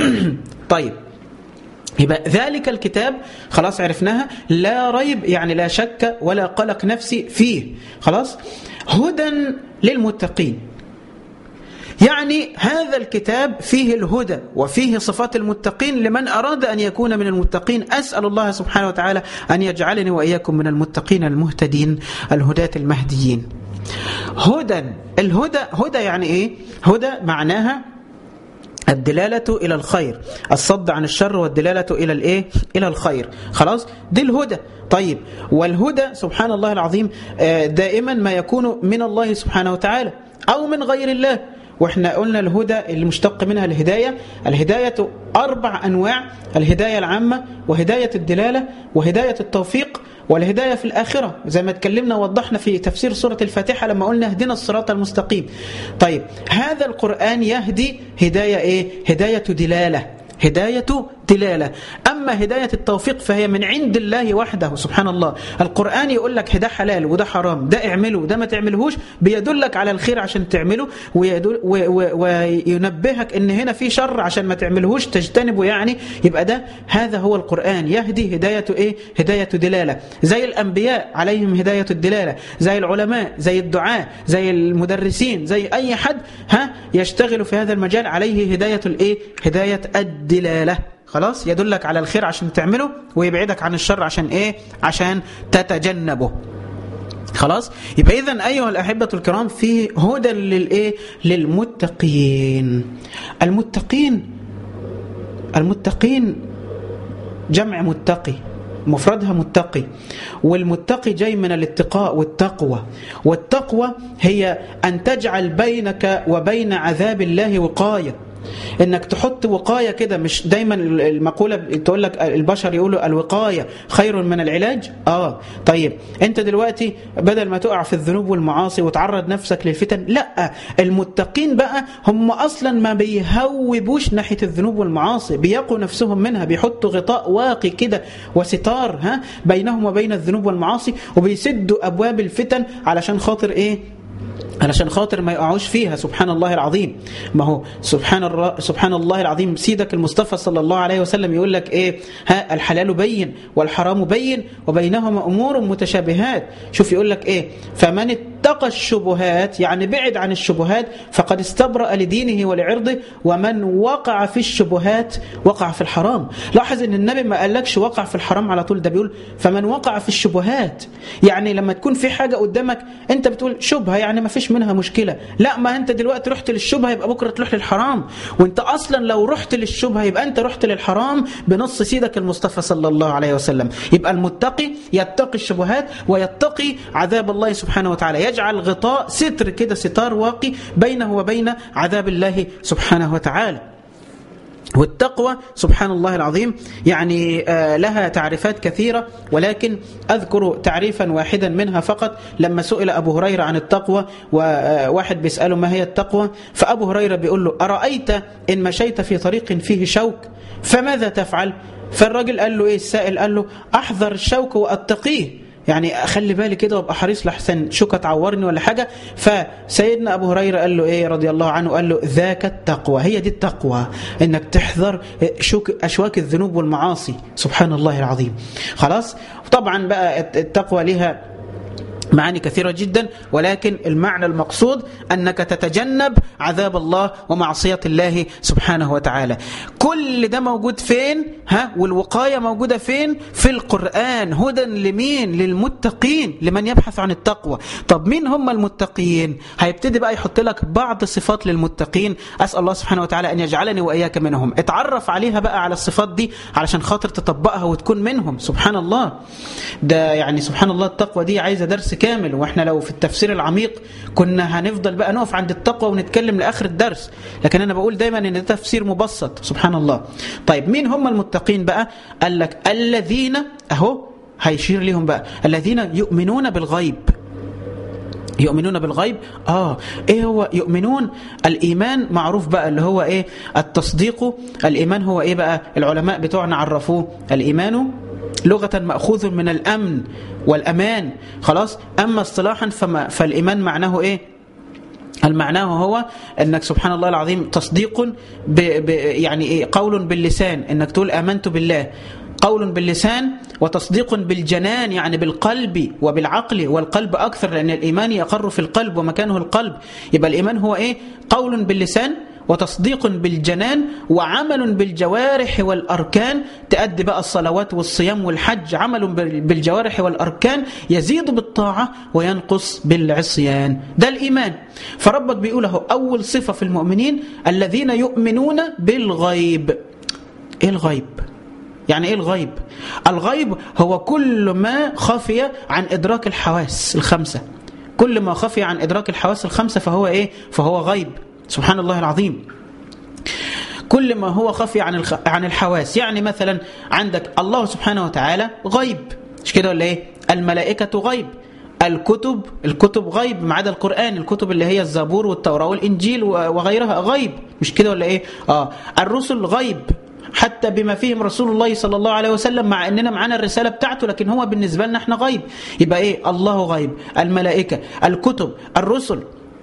طيب يبقى ذلك الكتاب خلاص عرفناها لا ريب يعني لا شك ولا قلق نفسي فيه خلاص هدى للمتقين يعني هذا الكتاب فيه الهدى وفيه صفات المتقين لمن أراد أن يكون من المتقين أسأل الله سبحانه وتعالى أن يجعلني وإياكم من المتقين المهتدين الهداة المهديين هدى الهدى هدى يعني إيه هدى معناها الدلالة إلى الخير الصد عن الشر والدلالة إلى الإيه؟ إلى الخير خلاص دي الهدى طيب والهدى سبحان الله العظيم دائما ما يكون من الله سبحانه وتعالى أو من غير الله واحنا قلنا الهدى المشتق منها الهداية الهداية أربع أنواع الهداية العامة وهداية الدلالة وهداية التوفيق والهداية في الآخرة زي ما اتكلمنا ووضحنا في تفسير سورة الفاتحة لما قلنا اهدنا الصراط المستقيم طيب هذا القرآن يهدي هداية ايه هداية دلالة هداية دلالة أما هداية التوفيق فهي من عند الله وحده سبحان الله القرآن يقول لك ده حلال وده حرام ده اعمله وده ما تعملهوش بيدلك على الخير عشان تعمله ويدل وينبهك ان هنا في شر عشان ما تعملهوش تجتنبه يعني يبقى ده هذا هو القرآن يهدي هداية ايه هداية دلالة زي الأنبياء عليهم هداية الدلالة زي العلماء زي الدعاء زي المدرسين زي أي حد ها يشتغل في هذا المجال عليه هداية الايه هداية الدلالة خلاص يدلك على الخير عشان تعمله ويبعدك عن الشر عشان ايه عشان تتجنبه خلاص يبقى اذا ايها الاحبه الكرام في هدى للايه للمتقين المتقين المتقين جمع متقي مفردها متقي والمتقي جاي من الاتقاء والتقوى والتقوى هي ان تجعل بينك وبين عذاب الله وقايه انك تحط وقايه كده مش دايما المقوله تقول لك البشر يقولوا الوقايه خير من العلاج اه طيب انت دلوقتي بدل ما تقع في الذنوب والمعاصي وتعرض نفسك للفتن لا المتقين بقى هم اصلا ما بيهوبوش ناحيه الذنوب والمعاصي بيقوا نفسهم منها بيحطوا غطاء واقي كده وستار ها بينهم وبين الذنوب والمعاصي وبيسدوا ابواب الفتن علشان خاطر ايه علشان خاطر ما يقعوش فيها سبحان الله العظيم ما هو سبحان الله سبحان الله العظيم سيدك المصطفى صلى الله عليه وسلم يقول لك ايه ها الحلال بين والحرام بين وبينهما امور متشابهات شوف يقول لك ايه فمن اتقى الشبهات يعني بعد عن الشبهات فقد استبرأ لدينه ولعرضه ومن وقع في الشبهات وقع في الحرام لاحظ ان النبي ما قالكش وقع في الحرام على طول ده بيقول فمن وقع في الشبهات يعني لما تكون في حاجة قدامك انت بتقول شبهة يعني ما فيش منها مشكلة لا ما انت دلوقتي رحت للشبهة يبقى بكرة تروح للحرام وانت اصلا لو رحت للشبهة يبقى انت رحت للحرام بنص سيدك المصطفى صلى الله عليه وسلم يبقى المتقي يتقي الشبهات ويتقي عذاب الله سبحانه وتعالى يجعل غطاء ستر كده ستار واقي بينه وبين عذاب الله سبحانه وتعالى والتقوى سبحان الله العظيم يعني لها تعريفات كثيرة ولكن أذكر تعريفا واحدا منها فقط لما سئل أبو هريرة عن التقوى وواحد بيسأله ما هي التقوى فأبو هريرة بيقول له أرأيت إن مشيت في طريق فيه شوك فماذا تفعل فالراجل قال له إيه السائل قال له أحذر الشوك وأتقيه يعني اخلي بالي كده وابقى حريص لحسن شوكه تعورني ولا حاجه فسيدنا ابو هريره قال له ايه رضي الله عنه قال له ذاك التقوى هي دي التقوى انك تحذر شوك اشواك الذنوب والمعاصي سبحان الله العظيم خلاص طبعا بقى التقوى لها معاني كثيرة جدا ولكن المعنى المقصود أنك تتجنب عذاب الله ومعصية الله سبحانه وتعالى كل ده موجود فين ها والوقاية موجودة فين في القرآن هدى لمين للمتقين لمن يبحث عن التقوى طب مين هم المتقين هيبتدي بقى يحط لك بعض صفات للمتقين أسأل الله سبحانه وتعالى أن يجعلني وإياك منهم اتعرف عليها بقى على الصفات دي علشان خاطر تطبقها وتكون منهم سبحان الله ده يعني سبحان الله التقوى دي عايزة درس كامل واحنا لو في التفسير العميق كنا هنفضل بقى نقف عند التقوى ونتكلم لاخر الدرس لكن انا بقول دايما ان ده تفسير مبسط سبحان الله طيب مين هم المتقين بقى قال لك الذين اهو هيشير ليهم بقى الذين يؤمنون بالغيب يؤمنون بالغيب اه ايه هو يؤمنون الايمان معروف بقى اللي هو ايه التصديق الايمان هو ايه بقى العلماء بتوعنا عرفوه الايمان لغة مأخوذ من الأمن والأمان خلاص أما اصطلاحا فما فالإيمان معناه إيه المعنى هو انك سبحان الله العظيم تصديق ب ب يعني ايه قول باللسان انك تقول امنت بالله قول باللسان وتصديق بالجنان يعني بالقلب وبالعقل والقلب أكثر لأن الإيمان يقر في القلب ومكانه القلب يبقى الإيمان هو إيه قول باللسان وتصديق بالجنان وعمل بالجوارح والأركان تأدي بقى الصلوات والصيام والحج عمل بالجوارح والأركان يزيد بالطاعة وينقص بالعصيان ده الإيمان فربك بيقوله أول صفة في المؤمنين الذين يؤمنون بالغيب إيه الغيب؟ يعني إيه الغيب؟ الغيب هو كل ما خفي عن إدراك الحواس الخمسة كل ما خفي عن إدراك الحواس الخمسة فهو إيه؟ فهو غيب سبحان الله العظيم كل ما هو خفي عن عن الحواس يعني مثلا عندك الله سبحانه وتعالى غيب مش كده ولا ايه الملائكه غيب الكتب الكتب غيب ما عدا القران الكتب اللي هي الزبور والتوراه والانجيل وغيرها غيب مش كده ولا ايه اه الرسل غيب حتى بما فيهم رسول الله صلى الله عليه وسلم مع اننا معانا الرساله بتاعته لكن هو بالنسبه لنا احنا غيب يبقى ايه الله غيب الملائكه الكتب الرسل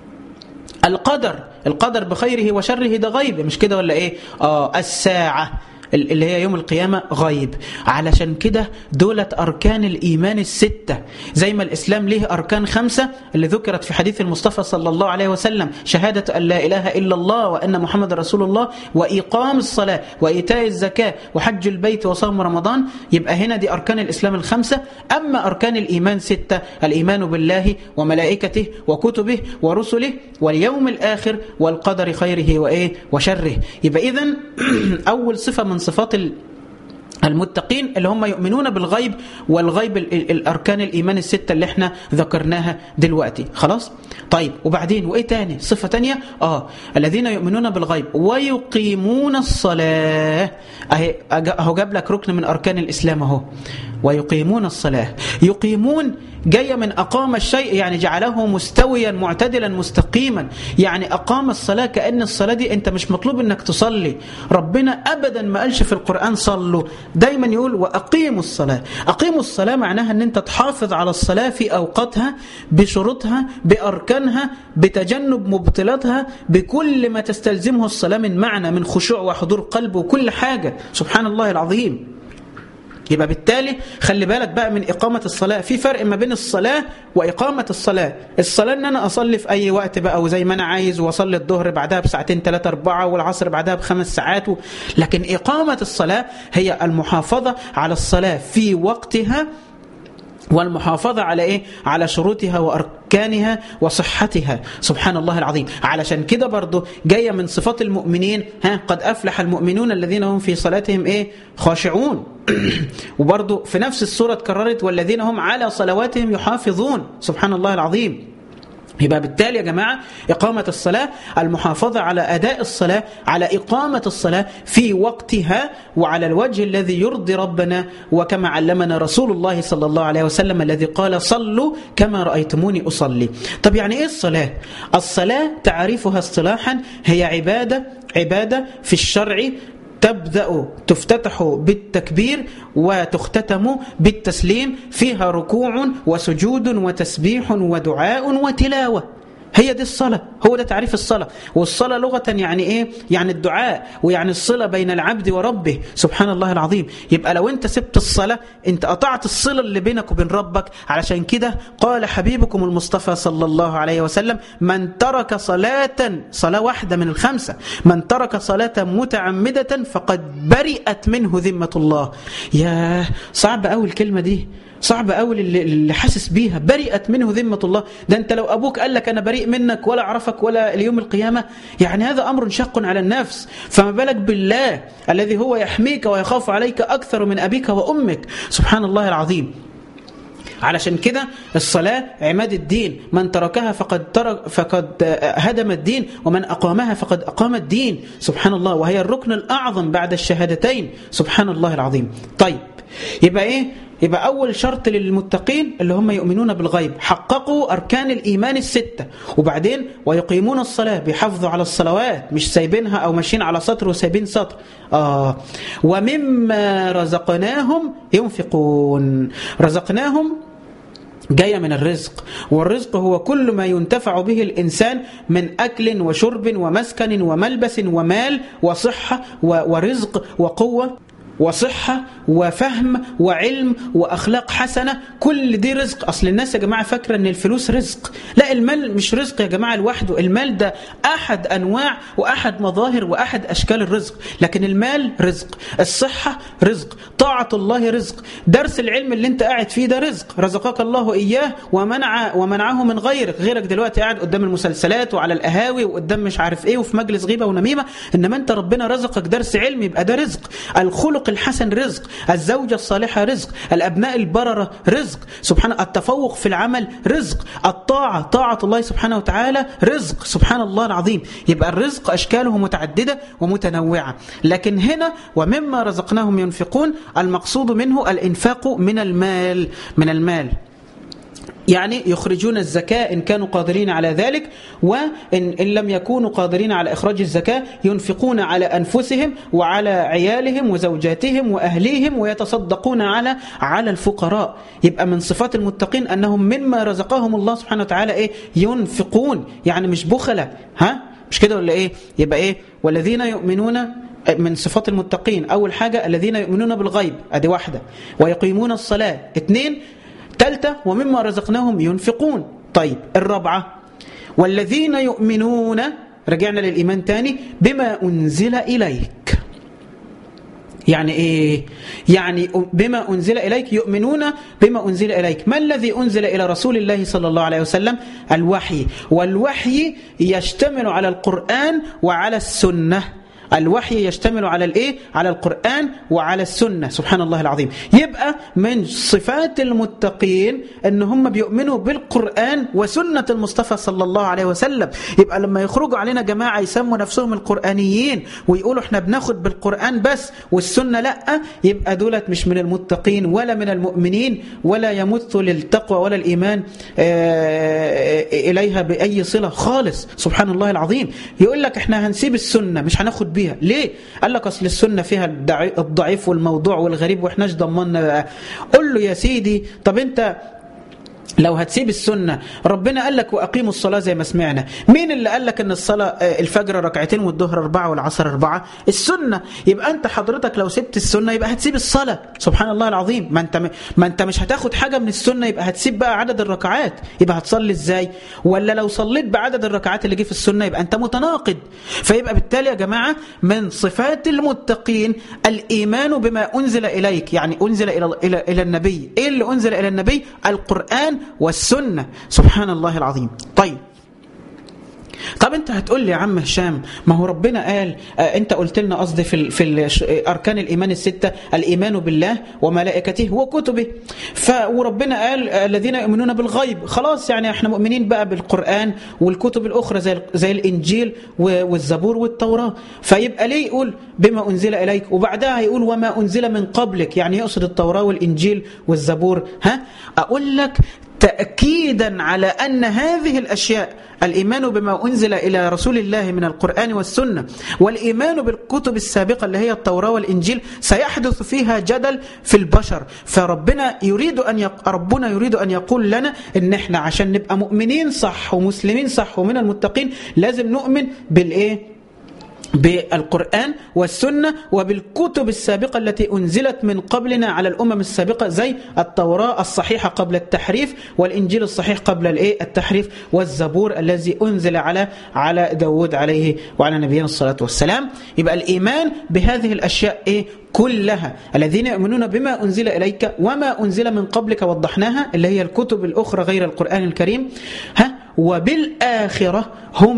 القدر القدر بخيره وشره ده غيب مش كده ولا ايه اه الساعه اللي هي يوم القيامة غيب علشان كده دولة أركان الإيمان الستة زي ما الإسلام ليه أركان خمسة اللي ذكرت في حديث المصطفى صلى الله عليه وسلم شهادة أن لا إله إلا الله وأن محمد رسول الله وإقام الصلاة وإيتاء الزكاة وحج البيت وصوم رمضان يبقى هنا دي أركان الإسلام الخمسة أما أركان الإيمان ستة الإيمان بالله وملائكته وكتبه ورسله واليوم الآخر والقدر خيره وإيه وشره يبقى إذن أول صفة من صفات المتقين اللي هم يؤمنون بالغيب والغيب الاركان الايمان السته اللي احنا ذكرناها دلوقتي خلاص طيب وبعدين وايه تاني صفه تانية اه الذين يؤمنون بالغيب ويقيمون الصلاه اهي اهو جاب لك ركن من اركان الاسلام اهو ويقيمون الصلاه يقيمون جايه من اقام الشيء يعني جعله مستويا معتدلا مستقيما يعني اقام الصلاه كان الصلاه دي انت مش مطلوب انك تصلي ربنا ابدا ما قالش في القران صلوا دايما يقول واقيموا الصلاه اقيموا الصلاه معناها ان انت تحافظ على الصلاه في اوقاتها بشروطها باركانها بتجنب مبطلاتها بكل ما تستلزمه الصلاه من معنى من خشوع وحضور قلب وكل حاجه سبحان الله العظيم يبقى بالتالي خلي بالك بقى من إقامة الصلاة في فرق ما بين الصلاة وإقامة الصلاة الصلاة أن أنا أصلي في أي وقت بقى وزي ما أنا عايز وأصلي الظهر بعدها بساعتين ثلاثة أربعة والعصر بعدها بخمس ساعات و... لكن إقامة الصلاة هي المحافظة على الصلاة في وقتها والمحافظة على إيه؟ على شروطها وأركانها وصحتها سبحان الله العظيم علشان كده برضو جاية من صفات المؤمنين ها قد أفلح المؤمنون الذين هم في صلاتهم إيه؟ خاشعون وبرضو في نفس السورة اتكررت والذين هم على صلواتهم يحافظون سبحان الله العظيم يبقى بالتالي يا جماعة إقامة الصلاة المحافظة على أداء الصلاة على إقامة الصلاة في وقتها وعلى الوجه الذي يرضي ربنا وكما علمنا رسول الله صلى الله عليه وسلم الذي قال صلوا كما رأيتموني أصلي طب يعني إيه الصلاة؟ الصلاة تعريفها اصطلاحا هي عبادة عبادة في الشرع تبدأ تفتتح بالتكبير وتختتم بالتسليم فيها ركوع وسجود وتسبيح ودعاء وتلاوة هي دي الصلاة هو ده تعريف الصلاة والصلاة لغة يعني إيه؟ يعني الدعاء ويعني الصلة بين العبد وربه سبحان الله العظيم يبقى لو أنت سبت الصلاة أنت قطعت الصلة اللي بينك وبين ربك علشان كده قال حبيبكم المصطفى صلى الله عليه وسلم من ترك صلاة صلاة واحدة من الخمسة من ترك صلاة متعمدة فقد برئت منه ذمة الله يا صعب أوي الكلمة دي صعب قوي اللي, اللي حاسس بيها برئت منه ذمة الله ده انت لو ابوك قال لك انا بريء منك ولا اعرفك ولا اليوم القيامة يعني هذا امر شق على النفس فما بالك بالله الذي هو يحميك ويخاف عليك اكثر من ابيك وامك سبحان الله العظيم علشان كده الصلاة عماد الدين من تركها فقد ترك فقد هدم الدين ومن أقامها فقد أقام الدين سبحان الله وهي الركن الأعظم بعد الشهادتين سبحان الله العظيم طيب يبقى إيه يبقى أول شرط للمتقين اللي هم يؤمنون بالغيب حققوا أركان الإيمان الستة وبعدين ويقيمون الصلاة بيحافظوا على الصلوات مش سايبينها أو ماشيين على سطر وسايبين سطر آه ومما رزقناهم ينفقون رزقناهم جاية من الرزق والرزق هو كل ما ينتفع به الإنسان من أكل وشرب ومسكن وملبس ومال وصحة ورزق وقوة وصحة وفهم وعلم وأخلاق حسنة كل دي رزق أصل الناس يا جماعة فاكرة أن الفلوس رزق لا المال مش رزق يا جماعة لوحده المال ده أحد أنواع وأحد مظاهر وأحد أشكال الرزق لكن المال رزق الصحة رزق طاعة الله رزق درس العلم اللي انت قاعد فيه ده رزق رزقك الله إياه ومنع ومنعه من غيرك غيرك دلوقتي قاعد قدام المسلسلات وعلى القهاوي وقدام مش عارف ايه وفي مجلس غيبة ونميمة إنما انت ربنا رزقك درس علم يبقى ده رزق الخلق الحسن رزق الزوجة الصالحة رزق الأبناء البررة رزق سبحان التفوق في العمل رزق الطاعة طاعة الله سبحانه وتعالى رزق سبحان الله العظيم يبقى الرزق أشكاله متعددة ومتنوعة لكن هنا ومما رزقناهم ينفقون المقصود منه الإنفاق من المال من المال يعني يخرجون الزكاة إن كانوا قادرين على ذلك وإن إن لم يكونوا قادرين على إخراج الزكاة ينفقون على أنفسهم وعلى عيالهم وزوجاتهم وأهليهم ويتصدقون على على الفقراء يبقى من صفات المتقين أنهم مما رزقهم الله سبحانه وتعالى إيه ينفقون يعني مش بخلة ها مش كده ولا إيه يبقى إيه والذين يؤمنون من صفات المتقين أول حاجة الذين يؤمنون بالغيب أدي واحدة ويقيمون الصلاة اثنين ثالثة ومما رزقناهم ينفقون طيب الرابعة والذين يؤمنون رجعنا للإيمان تاني بما أنزل إليك يعني إيه؟ يعني بما أنزل إليك يؤمنون بما أنزل إليك ما الذي أنزل إلى رسول الله صلى الله عليه وسلم الوحي والوحي يشتمل على القرآن وعلى السنة الوحي يشتمل على الايه على القرآن وعلى السنة سبحان الله العظيم يبقى من صفات المتقين ان هم بيؤمنوا بالقرآن وسنة المصطفى صلى الله عليه وسلم يبقى لما يخرجوا علينا جماعة يسموا نفسهم القرآنيين ويقولوا احنا بناخد بالقرآن بس والسنة لا يبقى دولت مش من المتقين ولا من المؤمنين ولا يمث للتقوى ولا الإيمان إليها بأي صلة خالص سبحان الله العظيم يقول لك احنا هنسيب السنة مش هناخد بيها ليه قال لك اصل السنه فيها الضعيف والموضوع والغريب واحناش ضمننا قول له يا سيدي طب انت لو هتسيب السنة ربنا قال لك وأقيموا الصلاة زي ما سمعنا مين اللي قال لك أن الصلاة الفجر ركعتين والظهر أربعة والعصر أربعة السنة يبقى أنت حضرتك لو سبت السنة يبقى هتسيب الصلاة سبحان الله العظيم ما أنت, ما أنت مش هتاخد حاجة من السنة يبقى هتسيب بقى عدد الركعات يبقى هتصلي إزاي ولا لو صليت بعدد الركعات اللي جه في السنة يبقى أنت متناقض فيبقى بالتالي يا جماعة من صفات المتقين الإيمان بما أنزل إليك يعني أنزل إلى, إلى, إلى النبي إيه اللي أنزل إلى النبي القرآن والسنة سبحان الله العظيم طيب طب انت هتقول لي يا عم هشام ما هو ربنا قال اه انت قلت لنا قصدي في في اركان الايمان السته الايمان بالله وملائكته وكتبه ف وربنا قال الذين يؤمنون بالغيب خلاص يعني احنا مؤمنين بقى بالقران والكتب الاخرى زي زي الانجيل والزبور والتوراه فيبقى ليه يقول بما انزل اليك وبعدها يقول وما انزل من قبلك يعني يقصد التوراه والانجيل والزبور ها اقول لك تأكيدا على أن هذه الأشياء الإيمان بما أنزل إلى رسول الله من القرآن والسنة والإيمان بالكتب السابقة اللي هي التوراة والإنجيل سيحدث فيها جدل في البشر فربنا يريد أن يق... ربنا يريد أن يقول لنا إن إحنا عشان نبقى مؤمنين صح ومسلمين صح ومن المتقين لازم نؤمن بالإيه بالقرآن والسنة وبالكتب السابقة التي أنزلت من قبلنا على الأمم السابقة زي التوراة الصحيحة قبل التحريف والإنجيل الصحيح قبل الإيه التحريف والزبور الذي أنزل على على داود عليه وعلى نبينا الصلاة والسلام يبقى الإيمان بهذه الأشياء إيه كلها الذين يؤمنون بما أنزل إليك وما أنزل من قبلك وضحناها اللي هي الكتب الأخرى غير القرآن الكريم ها وبالآخرة هم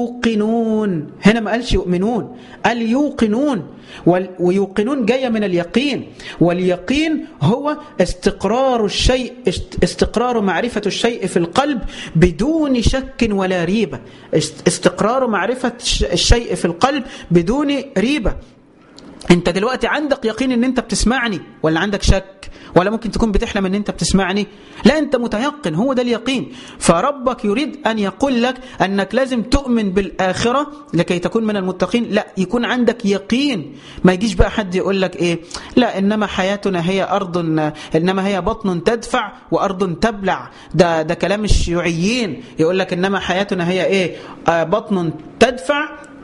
يوقنون هنا ما قالش يؤمنون قال يوقنون ويوقنون جاية من اليقين واليقين هو استقرار الشيء استقرار معرفة الشيء في القلب بدون شك ولا ريبة استقرار معرفة الشيء في القلب بدون ريبة انت دلوقتي عندك يقين ان انت بتسمعني ولا عندك شك ولا ممكن تكون بتحلم ان انت بتسمعني لا انت متيقن هو ده اليقين فربك يريد ان يقول لك انك لازم تؤمن بالاخره لكي تكون من المتقين لا يكون عندك يقين ما يجيش بقى حد يقول لك ايه لا انما حياتنا هي ارض انما هي بطن تدفع وارض تبلع ده ده كلام الشيوعيين يقول لك انما حياتنا هي ايه آه بطن تدفع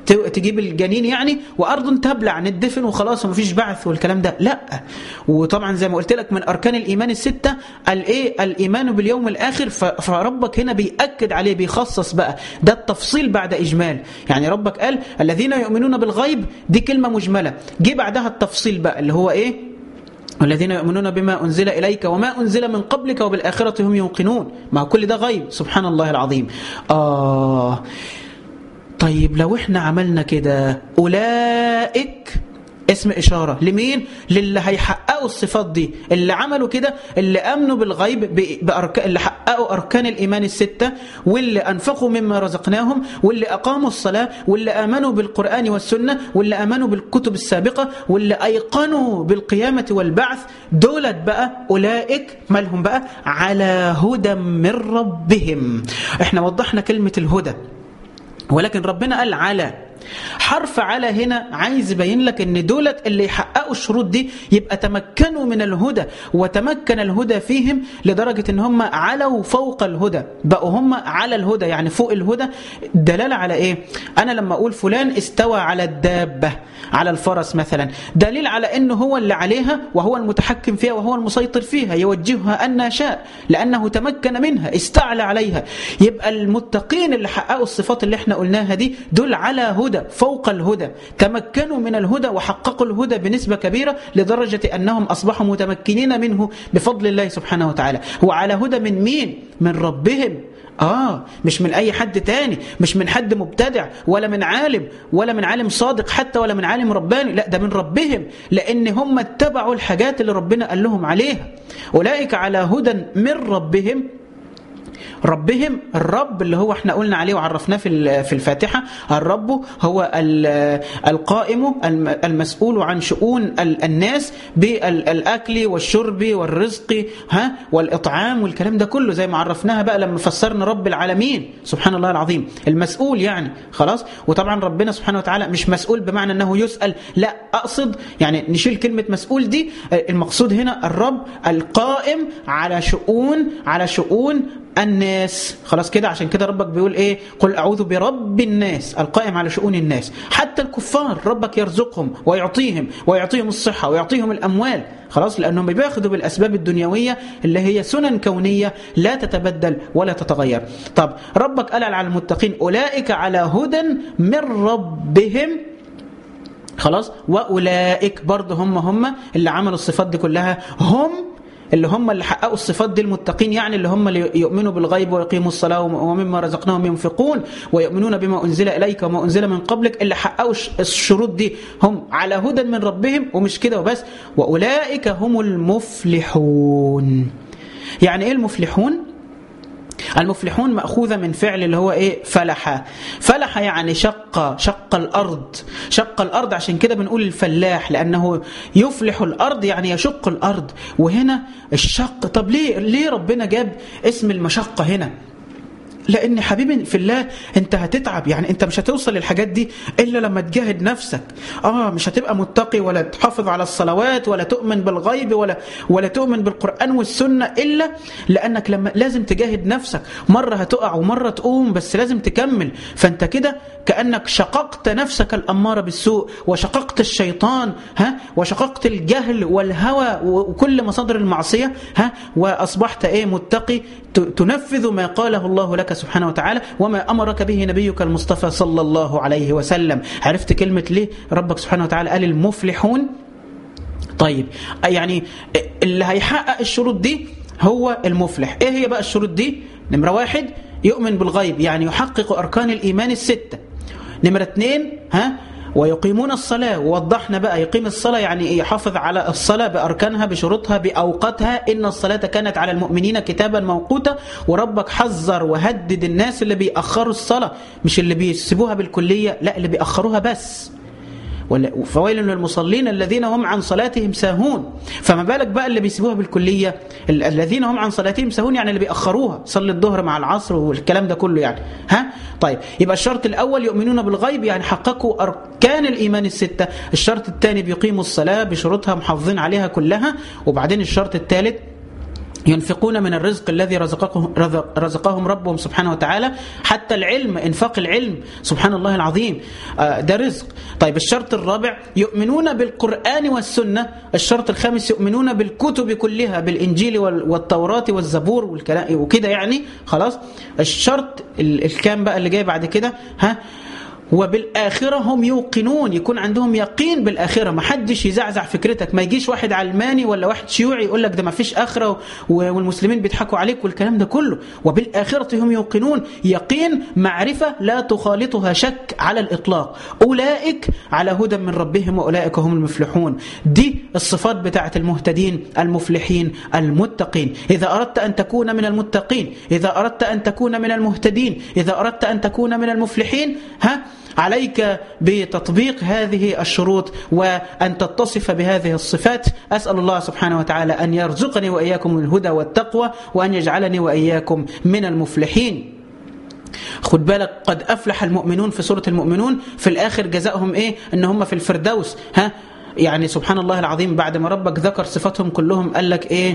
تجيب الجنين يعني وارض تبلع ندفن وخلاص ومفيش بعث والكلام ده لا وطبعا زي ما قلت لك من اركان الايمان السته الايه الايمان باليوم الاخر فربك هنا بياكد عليه بيخصص بقى ده التفصيل بعد اجمال يعني ربك قال الذين يؤمنون بالغيب دي كلمه مجمله جه بعدها التفصيل بقى اللي هو ايه والذين يؤمنون بما أنزل إليك وما أنزل من قبلك وبالآخرة هم يوقنون ما كل ده غيب سبحان الله العظيم آه طيب لو احنا عملنا كده أولئك اسم إشارة لمين؟ للي هيحققوا الصفات دي اللي عملوا كده اللي أمنوا بالغيب بأرك... اللي حققوا أركان الإيمان الستة واللي أنفقوا مما رزقناهم واللي أقاموا الصلاة واللي آمنوا بالقرآن والسنة واللي آمنوا بالكتب السابقة واللي أيقنوا بالقيامة والبعث دولت بقى أولئك مالهم بقى على هدى من ربهم احنا وضحنا كلمة الهدى ولكن ربنا قال على حرف على هنا عايز يبين لك ان دولت اللي يحققوا الشروط دي يبقى تمكنوا من الهدى وتمكن الهدى فيهم لدرجة ان هم علوا فوق الهدى بقوا هم على الهدى يعني فوق الهدى دلالة على ايه انا لما اقول فلان استوى على الدابة على الفرس مثلا دليل على انه هو اللي عليها وهو المتحكم فيها وهو المسيطر فيها يوجهها أن شاء لأنه تمكن منها استعلى عليها يبقى المتقين اللي حققوا الصفات اللي احنا قلناها دي دول على هدى فوق الهدى تمكنوا من الهدى وحققوا الهدى بنسبة كبيرة لدرجة أنهم أصبحوا متمكنين منه بفضل الله سبحانه وتعالى هو على هدى من مين؟ من ربهم آه مش من أي حد تاني مش من حد مبتدع ولا من عالم ولا من عالم صادق حتى ولا من عالم رباني لا ده من ربهم لأن هم اتبعوا الحاجات اللي ربنا قال لهم عليها أولئك على هدى من ربهم ربهم الرب اللي هو احنا قلنا عليه وعرفناه في في الفاتحه الرب هو القائم المسؤول عن شؤون الناس بالاكل والشرب والرزق ها والاطعام والكلام ده كله زي ما عرفناها بقى لما فسرنا رب العالمين سبحان الله العظيم المسؤول يعني خلاص وطبعا ربنا سبحانه وتعالى مش مسؤول بمعنى انه يسال لا اقصد يعني نشيل كلمه مسؤول دي المقصود هنا الرب القائم على شؤون على شؤون الناس خلاص كده عشان كده ربك بيقول ايه قل اعوذ برب الناس القائم على شؤون الناس حتى الكفار ربك يرزقهم ويعطيهم ويعطيهم الصحه ويعطيهم الاموال خلاص لانهم بياخذوا بالاسباب الدنيويه اللي هي سنن كونيه لا تتبدل ولا تتغير طب ربك قال على المتقين اولئك على هدى من ربهم خلاص واولئك برضه هم هم اللي عملوا الصفات دي كلها هم اللي هم اللي حققوا الصفات دي المتقين يعني اللي هم اللي يؤمنوا بالغيب ويقيموا الصلاة ومما رزقناهم ينفقون ويؤمنون بما أنزل إليك وما أنزل من قبلك اللي حققوا الشروط دي هم على هدى من ربهم ومش كده وبس وأولئك هم المفلحون يعني إيه المفلحون؟ المفلحون مأخوذة من فعل اللي هو إيه فلح فلح يعني شق شق الأرض شق الأرض عشان كده بنقول الفلاح لأنه يفلح الأرض يعني يشق الأرض وهنا الشق طب ليه ليه ربنا جاب اسم المشقة هنا لان حبيبي في الله انت هتتعب يعني انت مش هتوصل للحاجات دي الا لما تجاهد نفسك اه مش هتبقى متقي ولا تحافظ على الصلوات ولا تؤمن بالغيب ولا ولا تؤمن بالقران والسنه الا لانك لما لازم تجاهد نفسك مره هتقع ومره تقوم بس لازم تكمل فانت كده كانك شققت نفسك الاماره بالسوء وشققت الشيطان ها وشققت الجهل والهوى وكل مصادر المعصيه ها واصبحت ايه متقي تنفذ ما قاله الله لك سبحانه وتعالى وما أمرك به نبيك المصطفى صلى الله عليه وسلم عرفت كلمة ليه ربك سبحانه وتعالى قال المفلحون طيب يعني اللي هيحقق الشروط دي هو المفلح ايه هي بقى الشروط دي نمرة واحد يؤمن بالغيب يعني يحقق أركان الإيمان الستة نمرة اثنين ها ويقيمون الصلاة ووضحنا بقى يقيم الصلاة يعني يحافظ على الصلاة بأركانها بشروطها بأوقاتها إن الصلاة كانت على المؤمنين كتابا موقوتا وربك حذر وهدد الناس اللي بيأخروا الصلاة مش اللي بيسيبوها بالكلية لا اللي بيأخروها بس فويل للمصلين الذين هم عن صلاتهم ساهون فما بالك بقى اللي بيسيبوها بالكليه الذين هم عن صلاتهم ساهون يعني اللي بيأخروها صلي الظهر مع العصر والكلام ده كله يعني ها طيب يبقى الشرط الاول يؤمنون بالغيب يعني حققوا اركان الايمان السته الشرط الثاني بيقيموا الصلاه بشروطها محافظين عليها كلها وبعدين الشرط الثالث ينفقون من الرزق الذي رزقهم, رزقهم ربهم سبحانه وتعالى حتى العلم انفاق العلم سبحان الله العظيم ده رزق طيب الشرط الرابع يؤمنون بالقرآن والسنة الشرط الخامس يؤمنون بالكتب كلها بالإنجيل والتوراة والزبور والكلام وكده يعني خلاص الشرط الكام بقى اللي جاي بعد كده ها وبالآخرة هم يوقنون يكون عندهم يقين بالآخرة ما حدش يزعزع فكرتك ما يجيش واحد علماني ولا واحد شيوعي يقول لك ده ما فيش آخرة والمسلمين بيضحكوا عليك والكلام ده كله وبالآخرة هم يوقنون يقين معرفة لا تخالطها شك على الإطلاق أولئك على هدى من ربهم وأولئك هم المفلحون دي الصفات بتاعة المهتدين المفلحين المتقين إذا أردت أن تكون من المتقين إذا أردت أن تكون من المهتدين إذا أردت أن تكون من المفلحين ها عليك بتطبيق هذه الشروط وأن تتصف بهذه الصفات أسأل الله سبحانه وتعالى أن يرزقني وإياكم الهدى والتقوى وأن يجعلني وإياكم من المفلحين خد بالك قد أفلح المؤمنون في سورة المؤمنون في الآخر جزاؤهم إيه إن هم في الفردوس ها يعني سبحان الله العظيم بعد ما ربك ذكر صفاتهم كلهم قال لك إيه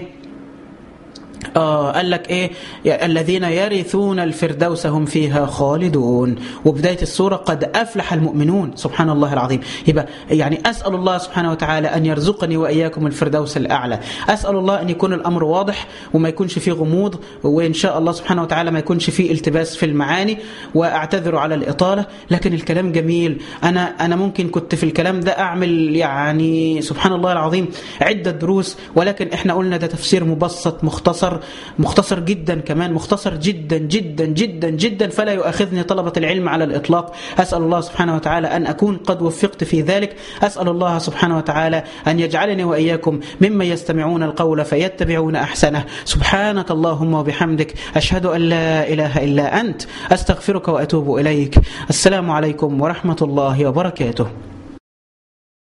آه قال لك إيه الذين يرثون الفردوس هم فيها خالدون وبداية السورة قد أفلح المؤمنون سبحان الله العظيم يبقى يعني أسأل الله سبحانه وتعالى أن يرزقني وإياكم الفردوس الأعلى أسأل الله أن يكون الأمر واضح وما يكونش فيه غموض وإن شاء الله سبحانه وتعالى ما يكونش فيه التباس في المعاني وأعتذر على الإطالة لكن الكلام جميل أنا أنا ممكن كنت في الكلام ده أعمل يعني سبحان الله العظيم عدة دروس ولكن إحنا قلنا ده تفسير مبسط مختصر مختصر جدا كمان مختصر جدا جدا جدا جدا فلا يؤاخذني طلبة العلم على الإطلاق أسأل الله سبحانه وتعالى أن أكون قد وفقت في ذلك أسأل الله سبحانه وتعالى أن يجعلني وإياكم ممن يستمعون القول فيتبعون أحسنه سبحانك اللهم وبحمدك أشهد أن لا إله إلا أنت أستغفرك وأتوب إليك السلام عليكم ورحمة الله وبركاته